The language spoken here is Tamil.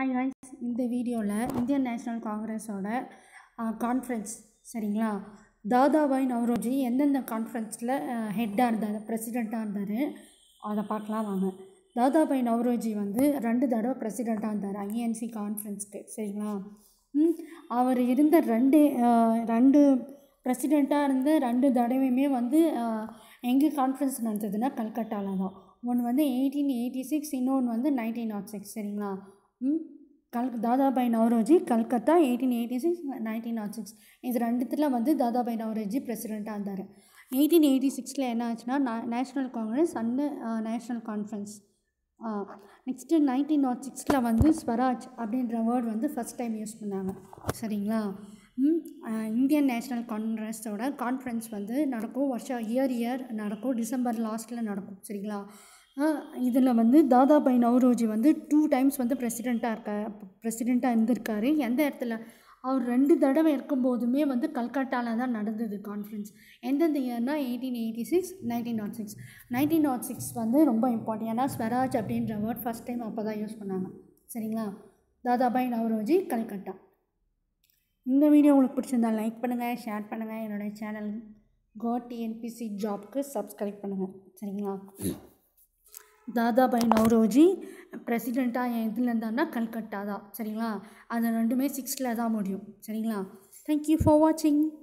ஹாய் guys இந்த வீடியோவில் இந்தியன் நேஷ்னல் காங்கிரஸோட கான்ஃபரன்ஸ் சரிங்களா தாதாபாய் நவ்ரோஜி எந்தெந்த கான்ஃபரன்ஸில் ஹெட்டாக இருந்தார் பிரசிடெண்ட்டாக இருந்தார் அதை பார்க்கலாம் வாங்க தாதாபாய் நவ்ரோஜி வந்து ரெண்டு தடவை பிரசிடெண்ட்டாக இருந்தார் ஐஎன்சி கான்ஃபரன்ஸ்க்கு சரிங்களா ம், அவர் இருந்த ரெண்டு அஹ், ரெண்டு பிரசிடெண்ட்டாக இருந்த ரெண்டு தடவையுமே வந்து எங்கே கான்ஃபரன்ஸ் நடந்ததுன்னா கல்கட்டாவில் தான் ஒன்று வந்து எயிட்டீன் எயிட்டி சிக்ஸ் இன்னொன்று வந்து நைன்டீன் நாட் சிக்ஸ் சரிங்களா ம் கல் Dadabhai Naoroji Calcutta eighteen eighty six nineteen nought six இது ரெண்டுத்தில் வந்து தாதாபாய் நவரோஜி பிரசிடெண்ட்டாக இருந்தார் எயிட்டீன் எயிட்டி சிக்ஸில் என்ன ஆச்சுன்னா national congress and national conference next nineteen nought சிக்ஸில் வந்து ஸ்வராஜ் அப்படின்ற வேர்ட் வந்து ஃபஸ்ட் டைம் யூஸ் பண்ணாங்க சரிங்களா ம், அஹ், இந்தியன் நேஷ்னல் காங்கிரஸோட கான்ஃபரன்ஸ் வந்து நடக்கும் வருஷம் இயர் இயர் நடக்கும் டிசம்பர் லாஸ்ட்டில் நடக்கும் சரிங்களா இதில் வந்து தாதாபாய் நவ்ரோஜி வந்து டூ டைம்ஸ் வந்து பிரசிடெண்ட்டாக இருக்க பிரசிடெண்ட்டாக இருந்திருக்காரு எந்த இடத்துல அவர் ரெண்டு தடவை இருக்கும்போதுமே வந்து கல்கட்டாவில் தான் நடந்தது கான்ஃபரன்ஸ் எந்தெந்த இயர்னா eighteen eighty six nineteen nought six nineteen nought six வந்து ரொம்ப இம்பார்ட்டன்ட் ஏன்னா ஸ்வராஜ் அப்படின்ற வேர்ட் ஃபஸ்ட் டைம் அப்போ தான் யூஸ் பண்ணாங்க சரிங்களா தாதாபாய் நவ்ரோஜி கல்கட்டா இந்த வீடியோ உங்களுக்கு பிடிச்சிருந்தா லைக் பண்ணுங்கள் ஷேர் பண்ணுங்கள் என்னோடய சேனல் கோ டிஎன்பிசி ஜாப்க்கு சப்ஸ்கிரைப் பண்ணுங்கள் சரிங்களா தாதாபாய் நவ்ரோஜி பிரசிடெண்ட்டாக எதில் இருந்தாருன்னா கல்கட்டா தான் சரிங்களா அது ரெண்டுமே சிக்ஸில் தான் முடியும் சரிங்களா தேங்க்யூ ஃபார் வாட்சிங்